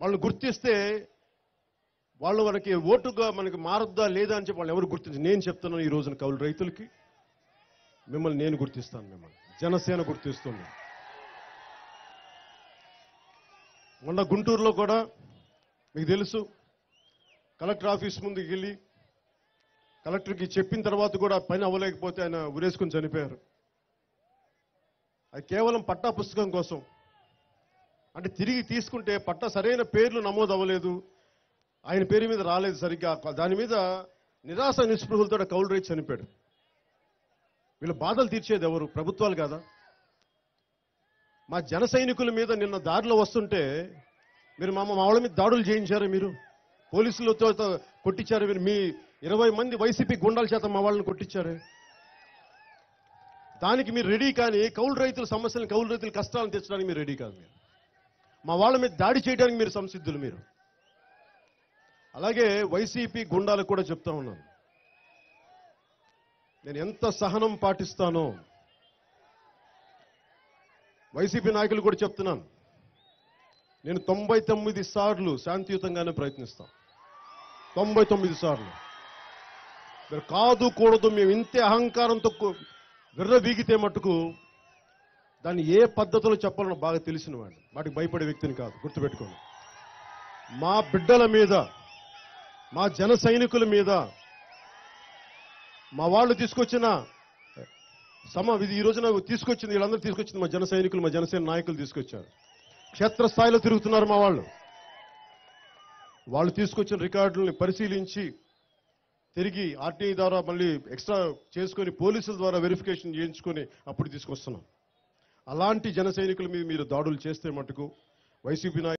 వాళ్ళని గుర్తిస్తే వాళ్ళు మనకి ఓటుగా మనకి మారద్దా లేదా అని చెప్పి వాళ్ళు ఎవరు గుర్తించి నేను చెప్తున్నాను ఈ రోజున కౌలు రైతులకి మిమ్మల్ని నేను గుర్తిస్తాను మిమ్మల్ని జనసేన గుర్తిస్తుంది మొన్న గుంటూరులో కూడా మీకు తెలుసు కలెక్టర్ ఆఫీస్ ముందుకు వెళ్ళి కలెక్టర్కి చెప్పిన తర్వాత కూడా పని అవ్వలేకపోతే ఆయన ఉరేసుకుని చనిపోయారు అది కేవలం పట్టా పుస్తకం కోసం అంటే తిరిగి తీసుకుంటే పట్టా సరైన పేర్లు నమోదు అవ్వలేదు ఆయన పేరు మీద రాలేదు సరిగ్గా దాని మీద నిరాశ నిస్పృహలతో కౌలు రైతు చనిపోయాడు వీళ్ళ బాధలు తీర్చేది ఎవరు ప్రభుత్వాలు కాదా మా జన సైనికుల మీద నిన్న దారిలో వస్తుంటే మీరు మా మా వాళ్ళ మీద దాడులు చేయించారు మీరు పోలీసులతో తో కొట్టించారు మీరు మీ ఇరవై మంది వైసీపీ గుండాల చేత మా వాళ్ళని కొట్టించారు దానికి మీరు రెడీ కానీ కౌలు రైతుల సమస్యలను కౌలు రైతుల కష్టాలను తెచ్చడానికి మీరు రెడీ కాదు మీరు మా వాళ్ళ మీద దాడి చేయడానికి మీరు సంసిద్ధులు మీరు అలాగే వైసీపీ గుండాలకు కూడా చెప్తా ఉన్నాను నేను ఎంత సహనం పాటిస్తానో వైసీపీ నాయకులు కూడా చెప్తున్నాను నేను తొంభై తొమ్మిది సార్లు శాంతియుతంగానే ప్రయత్నిస్తాం తొంభై తొమ్మిది సార్లు మీరు కాదు కూడదు మేము ఇంతే అహంకారంతో కు- విర్ర వీగితే మట్టుకు దాన్ని ఏ పద్ధతిలో చెప్పాలో బాగా తెలిసిన వాడిని వాటికి భయపడే వ్యక్తిని కాదు గుర్తుపెట్టుకోండి మా బిడ్డల మీద మా జన సైనికుల మీద మా వాళ్ళు తీసుకొచ్చిన సమ ఇది ఈ రోజున తీసుకొచ్చింది వీళ్ళందరూ తీసుకొచ్చింది మా జన సైనికులు మా జనసేన నాయకులు తీసుకొచ్చారు క్షేత్రస్థాయిలో తిరుగుతున్నారు మా వాళ్ళు వాళ్ళు తీసుకొచ్చిన రికార్డుల్ని పరిశీలించి తిరిగి ఆర్టీఐ ద్వారా మళ్ళీ ఎక్స్ట్రా చేసుకొని పోలీసుల ద్వారా వెరిఫికేషన్ చేయించుకొని అప్పుడు తీసుకొస్తున్నాం అలాంటి జన సైనికుల మీద మీరు దాడులు చేస్తే మటుకు వైసీపీ నాయకులు